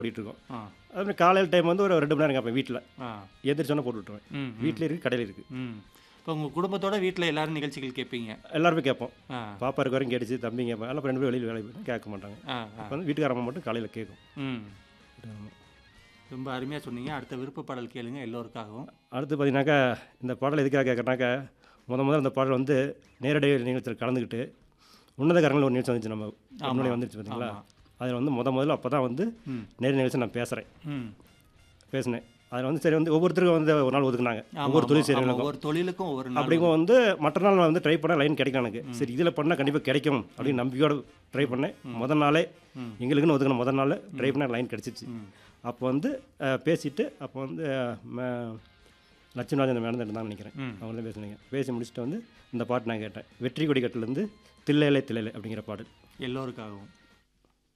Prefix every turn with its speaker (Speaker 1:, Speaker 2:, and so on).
Speaker 1: ஓடிட்டு இருக்கோம்
Speaker 2: ஆ
Speaker 1: அதுமாதிரி காலையில் டைம் வந்து ஒரு ரெண்டு மணி நேரம் கேட்பேன் வீட்டில்
Speaker 2: ஆ
Speaker 1: எந்திரிச்சோன்னே போட்டு விட்டுருவேன்
Speaker 2: ம் ம்,
Speaker 1: வீட்டில் இருக்குது கடையில் இருக்குது
Speaker 2: ம் இப்போ உங்கள் குடும்பத்தோட வீட்டில் எல்லாரும் நிகழ்ச்சிகள் கேட்பீங்க
Speaker 1: எல்லாருமே கேட்போம்
Speaker 2: ஆ
Speaker 1: பாப்பா இருக்க வரைக்கும் கேட்டுச்சு தம்பிங்க எல்லாம் ரெண்டு பேரும் வெளியில் வேலை போயிட்டு கேட்க மாட்டாங்க
Speaker 2: ஆ ஆ
Speaker 1: அப்போ வந்து வீட்டுக்காரம்மா மட்டும் காலையில் கேட்கும்
Speaker 2: ம் ரொம்ப அருமையாக சொன்னீங்க அடுத்த விருப்ப பாடல் கேளுங்க எல்லோருக்காகவும்
Speaker 1: அடுத்து பார்த்தீங்கன்னாக்கா இந்த பாடல் எதுக்காக கேட்குறனாக்கா முத முதல்ல இந்த பாடல் வந்து நேரடி நிகழ்ச்சியில் கலந்துக்கிட்டு உன்னதகரங்கள் ஒரு நிகழ்ச்சி வந்துச்சு நம்ம முன்னாடி வந்துருச்சு பார்த்தீங்களா
Speaker 2: ஆமா.
Speaker 1: அதில் வந்து முத முதல்ல அப்போ தான் வந்து
Speaker 2: ம்
Speaker 1: நேரடி நிகழ்ச்சி நான் பேசுகிறேன்
Speaker 2: ம்
Speaker 1: பேசினேன் அதில் வந்து சரி வந்து ஒவ்வொருத்தருக்கும் வந்து ஒரு நாள் ஒதுக்குனாங்க
Speaker 2: ஆமா,
Speaker 1: ஒவ்வொரு தொழில்
Speaker 2: ஆமா,
Speaker 1: செய்கிறவங்களுக்கும்
Speaker 2: ஒவ்வொரு தொழிலுக்கும் ஒவ்வொரு நாள்
Speaker 1: அப்படிங்கும் வந்து மற்ற நாள் வந்து ட்ரை பண்ண லைன் கிடைக்கும் எனக்கு சரி இதில் பண்ணால் கண்டிப்பாக கிடைக்கும் அப்படின்னு நம்பிக்கையோட ட்ரை பண்ணேன் முதல் நாளே
Speaker 2: ம்.
Speaker 1: எங்களுக்குன்னு ஒதுக்கின முதல் நாள் ட்ரை பண்ண லைன் கிடச்சிச்சு
Speaker 2: ம்
Speaker 1: அப்போ வந்து அஹ், பேசிட்டு அப்போ வந்து அஹ், ம- லட்சுமிராஜன் மேடம் இருந்தான்னு நினைக்கிறேன்
Speaker 2: ம்.
Speaker 1: அவங்க தான் பேசுனீங்க பேசி முடிச்சுட்டு வந்து இந்த பாட்டு நான் கேட்டேன் வெற்றி கொடி கட்டிலேருந்து தில்லையிலே தில்லையிலே அப்படிங்கிற பாடல்
Speaker 2: எல்லோருக்காகவும்